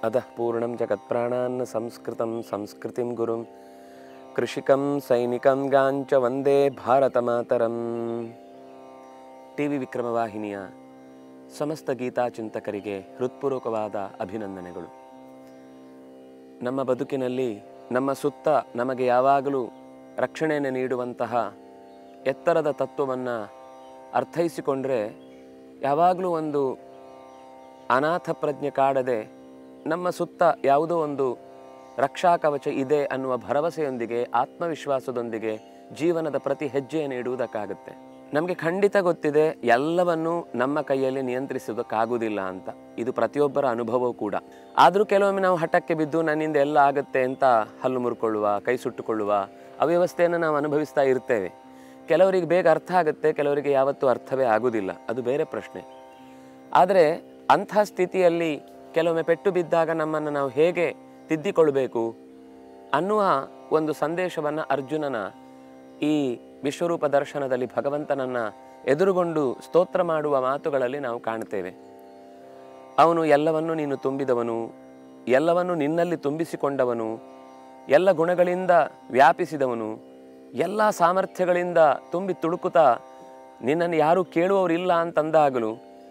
अतः पूर्णं जगत्प्राणान् संस्कृतं संस्कृतिं गुरुं कृषिकं सैनिकं गाञ्च ವಂದೇ ಭಾರತಮಾತರಂ ಟಿ ವಿ ವಿಕ್ರಮವಾಹಿನಿಯ ಸಮಸ್ತ ಗೀತಾ ಚಿಂತಕರಿಗೆ ಹೃತ್ಪೂರ್ವಕವಾದ ಅಭಿನಂದನೆಗಳು ನಮ್ಮ ಬದುಕಿನಲ್ಲಿ ನಮ್ಮ ಸುತ್ತ ನಮಗೆ ಯಾವಾಗಲೂ ರಕ್ಷಣೆಯನ್ನು ನೀಡುವಂತಹ ಎತ್ತರದ ತತ್ವವನ್ನು ಅರ್ಥೈಸಿಕೊಂಡ್ರೆ ಯಾವಾಗಲೂ ಒಂದು ಅನಾಥ ಪ್ರಜ್ಞೆ ಕಾಡದೆ ನಮ್ಮ ಸುತ್ತ ಯಾವುದೋ ಒಂದು ರಕ್ಷಾ ಕವಚ ಇದೆ ಅನ್ನುವ ಭರವಸೆಯೊಂದಿಗೆ ಆತ್ಮವಿಶ್ವಾಸದೊಂದಿಗೆ ಜೀವನದ ಪ್ರತಿ ಹೆಜ್ಜೆಯನ್ನು ಇಡುವುದಕ್ಕಾಗುತ್ತೆ ನಮಗೆ ಖಂಡಿತ ಗೊತ್ತಿದೆ ಎಲ್ಲವನ್ನೂ ನಮ್ಮ ಕೈಯಲ್ಲಿ ನಿಯಂತ್ರಿಸುವುದಕ್ಕಾಗುವುದಿಲ್ಲ ಅಂತ ಇದು ಪ್ರತಿಯೊಬ್ಬರ ಅನುಭವವೂ ಕೂಡ ಆದರೂ ಕೆಲವೊಮ್ಮೆ ನಾವು ಹಠಕ್ಕೆ ಬಿದ್ದು ನನ್ನಿಂದ ಎಲ್ಲ ಆಗುತ್ತೆ ಅಂತ ಹಲ್ಲು ಮುರ್ಕೊಳ್ಳುವ ಕೈ ಸುಟ್ಟುಕೊಳ್ಳುವ ಅವ್ಯವಸ್ಥೆಯನ್ನು ನಾವು ಅನುಭವಿಸ್ತಾ ಇರ್ತೇವೆ ಕೆಲವರಿಗೆ ಬೇಗ ಅರ್ಥ ಆಗುತ್ತೆ ಕೆಲವರಿಗೆ ಯಾವತ್ತೂ ಅರ್ಥವೇ ಆಗುವುದಿಲ್ಲ ಅದು ಬೇರೆ ಪ್ರಶ್ನೆ ಆದರೆ ಅಂಥ ಸ್ಥಿತಿಯಲ್ಲಿ ಕೆಲವೊಮ್ಮೆ ಪೆಟ್ಟು ಬಿದ್ದಾಗ ನಮ್ಮನ್ನು ನಾವು ಹೇಗೆ ತಿದ್ದಿಕೊಳ್ಬೇಕು ಅನ್ನುವ ಒಂದು ಸಂದೇಶವನ್ನು ಅರ್ಜುನನ ಈ ವಿಶ್ವರೂಪ ದರ್ಶನದಲ್ಲಿ ಭಗವಂತನನ್ನು ಎದುರುಗೊಂಡು ಸ್ತೋತ್ರ ಮಾಡುವ ಮಾತುಗಳಲ್ಲಿ ನಾವು ಕಾಣ್ತೇವೆ ಅವನು ಎಲ್ಲವನ್ನು ನೀನು ತುಂಬಿದವನು ಎಲ್ಲವನ್ನು ನಿನ್ನಲ್ಲಿ ತುಂಬಿಸಿಕೊಂಡವನು ಎಲ್ಲ ಗುಣಗಳಿಂದ ವ್ಯಾಪಿಸಿದವನು ಎಲ್ಲ ಸಾಮರ್ಥ್ಯಗಳಿಂದ ತುಂಬಿ ತುಳುಕುತ್ತಾ ನಿನ್ನನ್ನು ಯಾರೂ ಕೇಳುವವರಿಲ್ಲ ಅಂತಂದಾಗಲೂ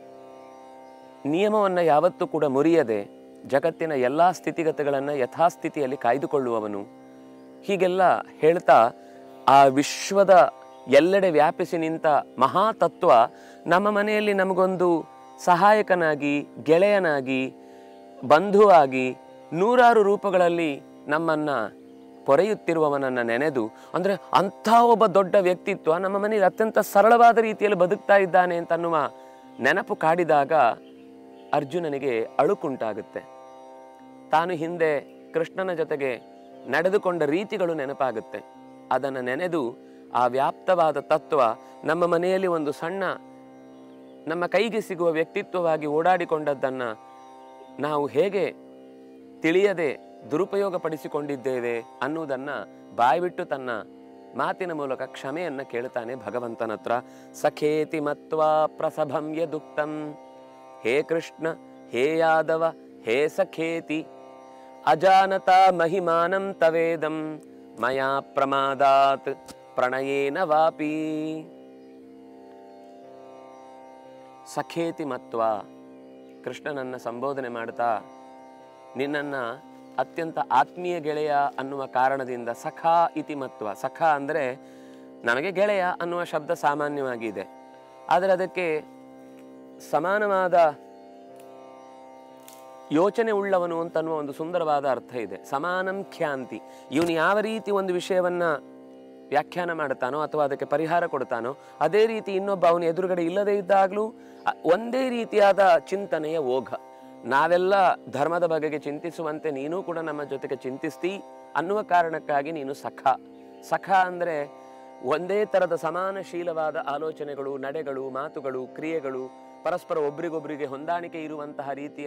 ನಿಯಮವನ್ನು ಯಾವತ್ತೂ ಕೂಡ ಮುರಿಯದೆ ಜಗತ್ತಿನ ಎಲ್ಲ ಸ್ಥಿತಿಗತಿಗಳನ್ನು ಯಥಾಸ್ಥಿತಿಯಲ್ಲಿ ಕಾಯ್ದುಕೊಳ್ಳುವವನು ಹೀಗೆಲ್ಲ ಹೇಳ್ತಾ ಆ ವಿಶ್ವದ ಎಲ್ಲೆಡೆ ವ್ಯಾಪಿಸಿ ನಿಂತ ಮಹಾತತ್ವ ನಮ್ಮ ಮನೆಯಲ್ಲಿ ನಮಗೊಂದು ಸಹಾಯಕನಾಗಿ ಗೆಳೆಯನಾಗಿ ಬಂಧುವಾಗಿ ನೂರಾರು ರೂಪಗಳಲ್ಲಿ ನಮ್ಮನ್ನು ಪೊರೆಯುತ್ತಿರುವವನನ್ನು ನೆನೆದು ಅಂದರೆ ಅಂಥ ಒಬ್ಬ ದೊಡ್ಡ ವ್ಯಕ್ತಿತ್ವ ನಮ್ಮ ಮನೆಯಲ್ಲಿ ಅತ್ಯಂತ ಸರಳವಾದ ರೀತಿಯಲ್ಲಿ ಬದುಕ್ತಾ ಇದ್ದಾನೆ ಅಂತನ್ನುವ ನೆನಪು ಕಾಡಿದಾಗ ಅರ್ಜುನನಿಗೆ ಅಳುಕುಂಟಾಗುತ್ತೆ ತಾನು ಹಿಂದೆ ಕೃಷ್ಣನ ಜೊತೆಗೆ ನಡೆದುಕೊಂಡ ರೀತಿಗಳು ನೆನಪಾಗುತ್ತೆ ಅದನ್ನು ನೆನೆದು ಆ ವ್ಯಾಪ್ತವಾದ ತತ್ವ ನಮ್ಮ ಮನೆಯಲ್ಲಿ ಒಂದು ಸಣ್ಣ ನಮ್ಮ ಕೈಗೆ ಸಿಗುವ ವ್ಯಕ್ತಿತ್ವವಾಗಿ ಓಡಾಡಿಕೊಂಡದ್ದನ್ನು ನಾವು ಹೇಗೆ ತಿಳಿಯದೆ ದುರುಪಯೋಗಪಡಿಸಿಕೊಂಡಿದ್ದೇವೆ ಅನ್ನುವುದನ್ನು ಬಾಯ್ಬಿಟ್ಟು ತನ್ನ ಮಾತಿನ ಮೂಲಕ ಕ್ಷಮೆಯನ್ನು ಕೇಳ್ತಾನೆ ಭಗವಂತನ ಹತ್ರ ಸಖೇತಿ ಮತ್ವಾ ಪ್ರಸಭಂ ಯದುಕ್ತಂ ಹೇ ಕೃಷ್ಣ ಹೇ ಯಾದವ ಹೇ ಸಖೇತಿ ಅಜಾನತ ಮಹಿಮಾನಂ ತವೇದಂ ಮಯಾ ಪ್ರಮಾದಾತ್ ಪ್ರಣಯೇನ ವಾಪಿ ಸಖೇತಿ ಮತ್ವ ಕೃಷ್ಣನನ್ನ ಸಂಬೋಧನೆ ಮಾಡ್ತಾ ನಿನ್ನನ್ನು ಅತ್ಯಂತ ಆತ್ಮೀಯ ಗೆಳೆಯ ಅನ್ನುವ ಕಾರಣದಿಂದ ಸಖ ಇತಿ ಮತ್ವ ಸಖ ಅಂದರೆ ನಮಗೆ ಗೆಳೆಯ ಅನ್ನುವ ಶಬ್ದ ಸಾಮಾನ್ಯವಾಗಿದೆ ಆದರೆ ಅದಕ್ಕೆ ಸಮಾನವಾದ ಯೋಚನೆ ಉಳ್ಳವನು ಅಂತನ್ನುವ ಒಂದು ಸುಂದರವಾದ ಅರ್ಥ ಇದೆ ಸಮಾನಂ ಖ್ಯಾಂತಿ ಇವನು ಯಾವ ರೀತಿ ಒಂದು ವಿಷಯವನ್ನ ವ್ಯಾಖ್ಯಾನ ಮಾಡ್ತಾನೋ ಅಥವಾ ಅದಕ್ಕೆ ಪರಿಹಾರ ಕೊಡ್ತಾನೋ ಅದೇ ರೀತಿ ಇನ್ನೊಬ್ಬ ಅವನ ಎದುರುಗಡೆ ಇಲ್ಲದೇ ಇದ್ದಾಗಲೂ ಅ- ಒಂದೇ ರೀತಿಯಾದ ಚಿಂತನೆಯ ಓಘ ನಾವೆಲ್ಲ ಧರ್ಮದ ಬಗೆಗೆ ಚಿಂತಿಸುವಂತೆ ನೀನು ಕೂಡ ನಮ್ಮ ಜೊತೆಗೆ ಚಿಂತಿಸ್ತಿ ಅನ್ನುವ ಕಾರಣಕ್ಕಾಗಿ ನೀನು ಸಖ ಸಖ ಅಂದರೆ ಒಂದೇ ಥರದ ಸಮಾನಶೀಲವಾದ ಆಲೋಚನೆಗಳು ನಡೆಗಳು ಮಾತುಗಳು ಕ್ರಿಯೆಗಳು ಪರಸ್ಪರ ಒಬ್ರಿಗೊಬ್ರಿಗೆ ಹೊಂದಾಣಿಕೆ ಇರುವಂತಹ ರೀತಿಯ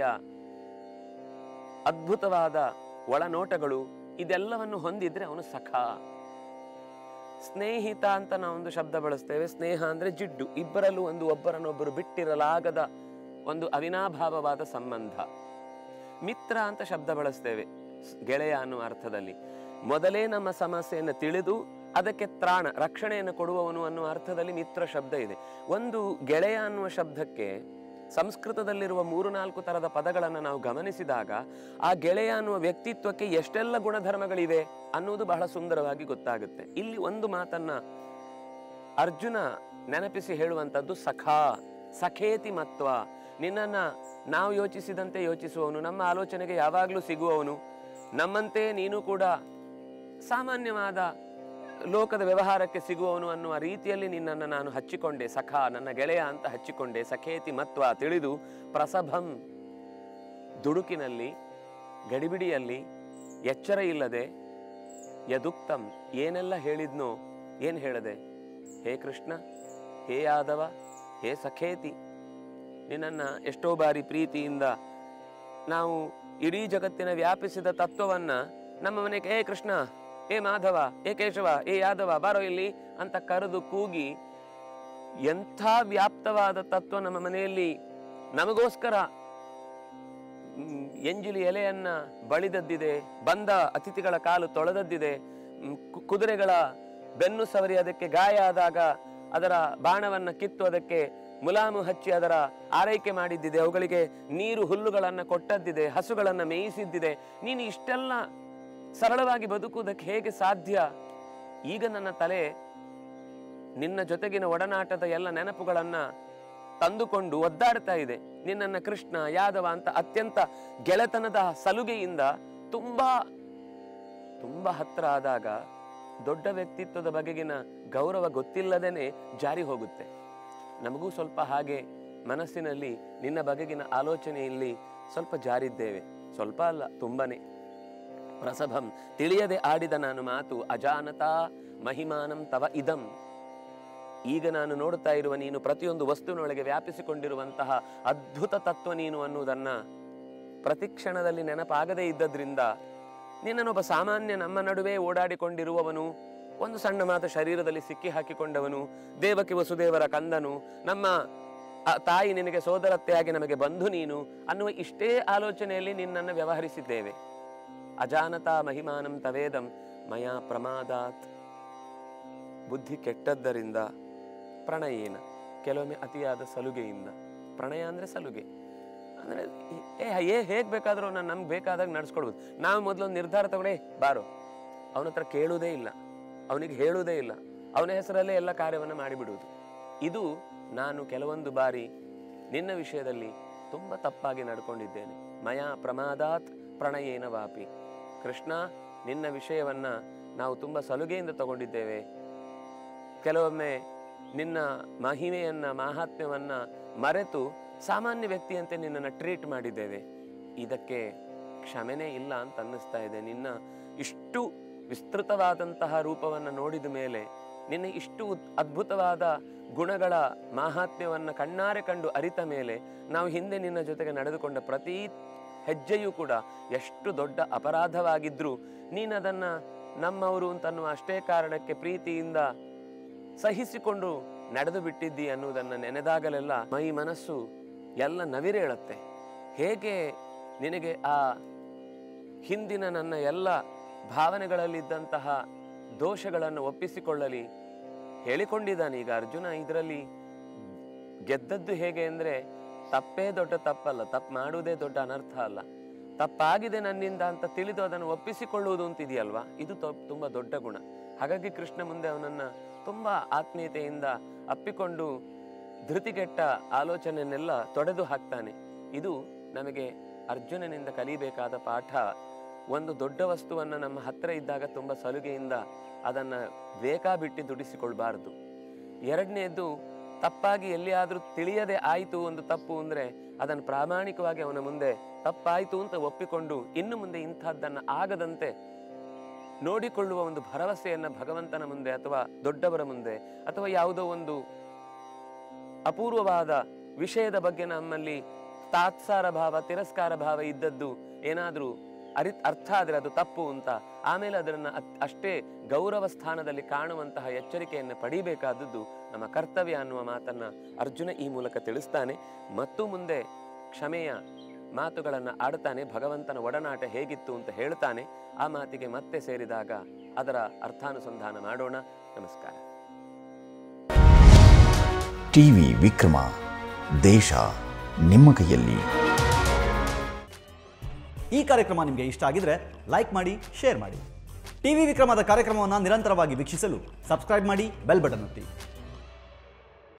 ಅದ್ಭುತವಾದ ಒಳನೋಟಗಳು ಇದೆಲ್ಲವನ್ನು ಹೊಂದಿದ್ರೆ ಅವನು ಸಖ ಸ್ನೇಹಿತ ಅಂತ ನಾವೊಂದು ಶಬ್ದ ಬಳಸ್ತೇವೆ ಸ್ನೇಹ ಅಂದ್ರೆ ಜಿಡ್ಡು ಇಬ್ಬರಲ್ಲೂ ಒಂದು ಒಬ್ಬರನ್ನೊಬ್ಬರು ಬಿಟ್ಟಿರಲಾಗದ ಒಂದು ಅವಿನಾಭಾವವಾದ ಸಂಬಂಧ ಮಿತ್ರ ಅಂತ ಶಬ್ದ ಬಳಸ್ತೇವೆ ಸ್- ಗೆಳೆಯ ಅನ್ನುವ ಅರ್ಥದಲ್ಲಿ ಮೊದಲೇ ನಮ್ಮ ಸಮಸ್ಯೆಯನ್ನು ತಿಳಿದು ಅದಕ್ಕೆ ತ್ರಾಣ ರಕ್ಷಣೆಯನ್ನು ಕೊಡುವವನು ಅನ್ನುವ ಅರ್ಥದಲ್ಲಿ ಮಿತ್ರ ಶಬ್ದ ಇದೆ ಒಂದು ಗೆಳೆಯ ಅನ್ನುವ ಶಬ್ದಕ್ಕೆ ಸಂಸ್ಕೃತದಲ್ಲಿರುವ ಮೂರು ನಾಲ್ಕು ತರದ ಪದಗಳನ್ನು ನಾವು ಗಮನಿಸಿದಾಗ ಆ ಗೆಳೆಯ ಅನ್ನುವ ವ್ಯಕ್ತಿತ್ವಕ್ಕೆ ಎಷ್ಟೆಲ್ಲ ಗುಣಧರ್ಮಗಳಿವೆ ಅನ್ನುವುದು ಬಹಳ ಸುಂದರವಾಗಿ ಗೊತ್ತಾಗುತ್ತೆ ಇಲ್ಲಿ ಒಂದು ಮಾತನ್ನ ಅರ್ಜುನ ನೆನಪಿಸಿ ಹೇಳುವಂಥದ್ದು ಸಖಾ ಸಖೇತಿ ಮತ್ವ ನಿನ್ನನ್ನ ನಾವು ಯೋಚಿಸಿದಂತೆ ಯೋಚಿಸುವವನು ನಮ್ಮ ಆಲೋಚನೆಗೆ ಯಾವಾಗಲೂ ಸಿಗುವವನು ನಮ್ಮಂತೆ ನೀನು ಕೂಡ ಸಾಮಾನ್ಯವಾದ ಲೋಕದ ವ್ಯವಹಾರಕ್ಕೆ ಸಿಗುವವನು ಅನ್ನುವ ರೀತಿಯಲ್ಲಿ ನಿನ್ನನ್ನು ನಾನು ಹಚ್ಚಿಕೊಂಡೆ ಸಖ ನನ್ನ ಗೆಳೆಯ ಅಂತ ಹಚ್ಚಿಕೊಂಡೆ ಸಖೇತಿ ಮತ್ವ ತಿಳಿದು ಪ್ರಸಭಂ ದುಡುಕಿನಲ್ಲಿ ಗಡಿಬಿಡಿಯಲ್ಲಿ ಎಚ್ಚರ ಇಲ್ಲದೆ ಯದುಕ್ತಂ ಏನೆಲ್ಲ ಹೇಳಿದ್ನೋ ಏನು ಹೇಳದೆ ಹೇ ಕೃಷ್ಣ ಹೇ ಯಾದವ ಹೇ ಸಖೇತಿ ನಿನ್ನನ್ನು ಎಷ್ಟೋ ಬಾರಿ ಪ್ರೀತಿಯಿಂದ ನಾವು ಇಡೀ ಜಗತ್ತಿನ ವ್ಯಾಪಿಸಿದ ತತ್ವವನ್ನ ನಮ್ಮ ಮನೆಗೆ ಏ ಕೃಷ್ಣ ಏ ಮಾಧವ ಏ ಕೇಶವ ಏ ಯಾದವ ಬಾರೋ ಇಲ್ಲಿ ಅಂತ ಕರೆದು ಕೂಗಿ ಎಂಥ ವ್ಯಾಪ್ತವಾದ ತತ್ವ ನಮ್ಮ ಮನೆಯಲ್ಲಿ ನಮಗೋಸ್ಕರ ಮ್, ಎಂಜುಲಿ ಎಲೆಯನ್ನ ಬಳಿದದ್ದಿದೆ ಬಂದ ಅತಿಥಿಗಳ ಕಾಲು ತೊಳೆದದ್ದಿದೆ ಮ್, ಕು- ಕುದುರೆಗಳ ಬೆನ್ನು ಸವರಿ ಅದಕ್ಕೆ ಗಾಯ ಆದಾಗ ಅದರ ಬಾಣವನ್ನ ಕಿತ್ತು ಅದಕ್ಕೆ ಮುಲಾಮು ಹಚ್ಚಿ ಅದರ ಆರೈಕೆ ಮಾಡಿದ್ದಿದೆ ಅವುಗಳಿಗೆ ನೀರು ಹುಲ್ಲುಗಳನ್ನ ಕೊಟ್ಟದ್ದಿದೆ ಹಸುಗಳನ್ನ ಮೇಯಿಸಿದ್ದಿದೆ ನೀನು ಇಷ್ಟೆಲ್ಲ ಸರಳವಾಗಿ ಬದುಕುವುದಕ್ಕೆ ಹೇಗೆ ಸಾಧ್ಯ ಈಗ ನನ್ನ ತಲೆ ನಿನ್ನ ಜೊತೆಗಿನ ಒಡನಾಟದ ಎಲ್ಲ ನೆನಪುಗಳನ್ನ ತಂದುಕೊಂಡು ಒದ್ದಾಡ್ತಾ ಇದೆ ನಿನ್ನನ್ನ ಕೃಷ್ಣ ಯಾದವ ಅಂತ ಅತ್ಯಂತ ಗೆಳೆತನದ ಸಲುಗೆಯಿಂದ ತುಂಬಾ ತುಂಬಾ ಹತ್ರ ಆದಾಗ ದೊಡ್ಡ ವ್ಯಕ್ತಿತ್ವದ ಬಗೆಗಿನ ಗೌರವ ಗೊತ್ತಿಲ್ಲದೇನೆ ಜಾರಿ ಹೋಗುತ್ತೆ ನಮಗೂ ಸ್ವಲ್ಪ ಹಾಗೆ ಮನಸ್ಸಿನಲ್ಲಿ ನಿನ್ನ ಬಗೆಗಿನ ಆಲೋಚನೆಯಲ್ಲಿ ಸ್ವಲ್ಪ ಜಾರಿದ್ದೇವೆ ಸ್ವಲ್ಪ ಅಲ್ಲ ತುಂಬನೇ ಪ್ರಸಭಂ ತಿಳಿಯದೆ ಆಡಿದ ನಾನು ಮಾತು ಅಜಾನತಾ ಮಹಿಮಾನಂ ತವ ಇದಂ ಈಗ ನಾನು ನೋಡುತ್ತಾ ಇರುವ ನೀನು ಪ್ರತಿಯೊಂದು ವಸ್ತುವಿನೊಳಗೆ ವ್ಯಾಪಿಸಿಕೊಂಡಿರುವಂತಹ ಅದ್ಭುತ ತತ್ವ ನೀನು ಅನ್ನುವುದನ್ನ ಪ್ರತಿಕ್ಷಣದಲ್ಲಿ ನೆನಪಾಗದೇ ಇದ್ದದ್ರಿಂದ ನಿನ್ನನೊಬ್ಬ ಸಾಮಾನ್ಯ ನಮ್ಮ ನಡುವೆ ಓಡಾಡಿಕೊಂಡಿರುವವನು ಒಂದು ಸಣ್ಣ ಮಾತು ಶರೀರದಲ್ಲಿ ಸಿಕ್ಕಿ ಹಾಕಿಕೊಂಡವನು ದೇವಕಿ ವಸುದೇವರ ಕಂದನು ನಮ್ಮ ಆ ತಾಯಿ ನಿನಗೆ ಸೋದರತ್ತೆಯಾಗಿ ನಮಗೆ ಬಂಧು ನೀನು ಅನ್ನುವ ಇಷ್ಟೇ ಆಲೋಚನೆಯಲ್ಲಿ ನಿನ್ನನ್ನು ವ್ಯವಹರಿಸಿದ್ದೇವೆ ಅಜಾನತಾ ಮಹಿಮಾನಂ ತವೇದಂ ಮಯಾ ಪ್ರಮಾದಾತ್ ಬುದ್ಧಿ ಕೆಟ್ಟದ್ದರಿಂದ ಪ್ರಣಯೇನ ಕೆಲವೊಮ್ಮೆ ಅತಿಯಾದ ಸಲುಗೆಯಿಂದ ಪ್ರಣಯ ಅಂದ್ರೆ ಸಲುಗೆ ಅಂದ್ರೆ ಏ ಏ ಹೇಗ್ ಬೇಕಾದ್ರೂ ನಾನು ನಮ್ಗೆ ಬೇಕಾದಾಗ ನಡ್ಸ್ಕೊಡ್ಬೋದು ನಾವು ಮೊದಲೊಂದು ನಿರ್ಧಾರ ತಗೊಳ್ಳೇ ಬಾರೋ ಅವನ ಹತ್ರ ಕೇಳುವುದೇ ಇಲ್ಲ ಅವನಿಗೆ ಹೇಳುವುದೇ ಇಲ್ಲ ಅವನ ಹೆಸರಲ್ಲೇ ಎಲ್ಲ ಕಾರ್ಯವನ್ನು ಮಾಡಿಬಿಡುವುದು ಇದು ನಾನು ಕೆಲವೊಂದು ಬಾರಿ ನಿನ್ನ ವಿಷಯದಲ್ಲಿ ತುಂಬ ತಪ್ಪಾಗಿ ನಡ್ಕೊಂಡಿದ್ದೇನೆ ಮಯಾ ಪ್ರಮಾದಾತ್ ಪ್ರಣಯೇನ ವಾಪಿ ಕೃಷ್ಣ ನಿನ್ನ ವಿಷಯವನ್ನ ನಾವು ತುಂಬ ಸಲುಗೆಯಿಂದ ತಗೊಂಡಿದ್ದೇವೆ ಕೆಲವೊಮ್ಮೆ ನಿನ್ನ ಮಹಿಮೆಯನ್ನ ಮಾಹಾತ್ಮ್ಯವನ್ನ ಮರೆತು ಸಾಮಾನ್ಯ ವ್ಯಕ್ತಿಯಂತೆ ನಿನ್ನನ್ನು ಟ್ರೀಟ್ ಮಾಡಿದ್ದೇವೆ ಇದಕ್ಕೆ ಕ್ಷಮೆನೇ ಇಲ್ಲ ಅಂತ ಅನ್ನಿಸ್ತಾ ಇದೆ ನಿನ್ನ ಇಷ್ಟು ವಿಸ್ತೃತವಾದಂತಹ ರೂಪವನ್ನು ನೋಡಿದ ಮೇಲೆ ನಿನ್ನ ಇಷ್ಟು ಉದ್- ಅದ್ಭುತವಾದ ಗುಣಗಳ ಮಾಹಾತ್ಮ್ಯವನ್ನ ಕಣ್ಣಾರೆ ಕಂಡು ಅರಿತ ಮೇಲೆ ನಾವು ಹಿಂದೆ ನಿನ್ನ ಜೊತೆಗೆ ನಡೆದುಕೊಂಡ ಪ್ರತಿ ಹೆಜ್ಜೆಯೂ ಕೂಡ ಎಷ್ಟು ದೊಡ್ಡ ಅಪರಾಧವಾಗಿದ್ರೂ ನೀನದನ್ನ ನಮ್ಮವರು ಅಂತನ್ನುವ ಅಷ್ಟೇ ಕಾರಣಕ್ಕೆ ಪ್ರೀತಿಯಿಂದ ಸಹಿಸಿಕೊಂಡು ನಡೆದು ಬಿಟ್ಟಿದ್ದಿ ಅನ್ನುವುದನ್ನು ನೆನೆದಾಗಲೆಲ್ಲ ಮೈ ಮನಸ್ಸು ಎಲ್ಲ ನವಿರೇಳುತ್ತೆ ಹೇಗೆ ನಿನಗೆ ಆ ಹಿಂದಿನ ನನ್ನ ಎಲ್ಲ ಭಾವನೆಗಳಲ್ಲಿದ್ದಂತಹ ದೋಷಗಳನ್ನು ಒಪ್ಪಿಸಿಕೊಳ್ಳಲಿ ಹೇಳಿಕೊಂಡಿದ್ದಾನೆ ಈಗ ಅರ್ಜುನ ಇದರಲ್ಲಿ ಗೆದ್ದದ್ದು ಹೇಗೆ ಅಂದ್ರೆ ತಪ್ಪೇ ದೊಡ್ಡ ತಪ್ಪಲ್ಲ ತಪ್ಪು ಮಾಡುವುದೇ ದೊಡ್ಡ ಅನರ್ಥ ಅಲ್ಲ ತಪ್ಪಾಗಿದೆ ನನ್ನಿಂದ ಅಂತ ತಿಳಿದು ಅದನ್ನು ಒಪ್ಪಿಸಿಕೊಳ್ಳುವುದು ಅಂತಿದೆಯಲ್ವಾ ಇದು ತೊ- ತುಂಬಾ ದೊಡ್ಡ ಗುಣ ಹಾಗಾಗಿ ಕೃಷ್ಣ ಮುಂದೆ ಅವನನ್ನ ತುಂಬಾ ಆತ್ಮೀಯತೆಯಿಂದ ಅಪ್ಪಿಕೊಂಡು ಧೃತಿಗೆಟ್ಟ ಆಲೋಚನೆಯನ್ನೆಲ್ಲ ತೊಡೆದು ಹಾಕ್ತಾನೆ ಇದು ನಮಗೆ ಅರ್ಜುನನಿಂದ ಕಲಿಬೇಕಾದ ಪಾಠ ಒಂದು ದೊಡ್ಡ ವಸ್ತುವನ್ನು ನಮ್ಮ ಹತ್ರ ಇದ್ದಾಗ ತುಂಬ ಸಲುಗೆಯಿಂದ ಅದನ್ನು ಬೇಕಾಬಿಟ್ಟು ದುಡಿಸಿಕೊಳ್ಬಾರ್ದು ಎರಡನೇದ್ದು ತಪ್ಪಾಗಿ ಎಲ್ಲಿಯಾದರೂ ತಿಳಿಯದೆ ಆಯಿತು ಒಂದು ತಪ್ಪು ಅಂದರೆ ಅದನ್ನು ಪ್ರಾಮಾಣಿಕವಾಗಿ ಅವನ ಮುಂದೆ ತಪ್ಪಾಯಿತು ಅಂತ ಒಪ್ಪಿಕೊಂಡು ಇನ್ನು ಮುಂದೆ ಇಂಥದ್ದನ್ನು ಆಗದಂತೆ ನೋಡಿಕೊಳ್ಳುವ ಒಂದು ಭರವಸೆಯನ್ನ ಭಗವಂತನ ಮುಂದೆ ಅಥವಾ ದೊಡ್ಡವರ ಮುಂದೆ ಅಥವಾ ಯಾವುದೋ ಒಂದು ಅಪೂರ್ವವಾದ ವಿಷಯದ ಬಗ್ಗೆ ನಮ್ಮಲ್ಲಿ ತಾತ್ಸಾರ ಭಾವ ತಿರಸ್ಕಾರ ಭಾವ ಇದ್ದದ್ದು ಏನಾದರೂ ಅರಿ ಅರ್ಥ ಆದರೆ ಅದು ತಪ್ಪು ಅಂತ ಆಮೇಲೆ ಅದನ್ನು ಅತ್- ಅಷ್ಟೇ ಗೌರವ ಸ್ಥಾನದಲ್ಲಿ ಕಾಣುವಂತಹ ಎಚ್ಚರಿಕೆಯನ್ನು ಪಡಿಬೇಕಾದದ್ದು ನಮ್ಮ ಕರ್ತವ್ಯ ಅನ್ನುವ ಮಾತನ್ನ ಅರ್ಜುನ ಈ ಮೂಲಕ ತಿಳಿಸ್ತಾನೆ ಮತ್ತು ಮುಂದೆ ಕ್ಷಮೆಯ ಮಾತುಗಳನ್ನು ಆಡ್ತಾನೆ ಭಗವಂತನ ಒಡನಾಟ ಹೇಗಿತ್ತು ಅಂತ ಹೇಳ್ತಾನೆ ಆ ಮಾತಿಗೆ ಮತ್ತೆ ಸೇರಿದಾಗ ಅದರ ಅರ್ಥಾನುಸಂಧಾನ ಮಾಡೋಣ ನಮಸ್ಕಾರ ಟಿವಿ ವಿಕ್ರಮ ದೇಶ ನಿಮ್ಮ ಕೈಯಲ್ಲಿ ಈ ಕಾರ್ಯಕ್ರಮ ನಿಮಗೆ ಇಷ್ಟ ಆಗಿದ್ರೆ ಲೈಕ್ ಮಾಡಿ ಶೇರ್ ಮಾಡಿ ಟಿವಿ ವಿಕ್ರಮದ ಕಾರ್ಯಕ್ರಮವನ್ನು ನಿರಂತರವಾಗಿ ವೀಕ್ಷಿಸಲು ಸಬ್ಸ್ಕ್ರೈಬ್ ಮಾಡಿ ಬೆಲ್ ಬಟನ್ ಒತ್ತಿ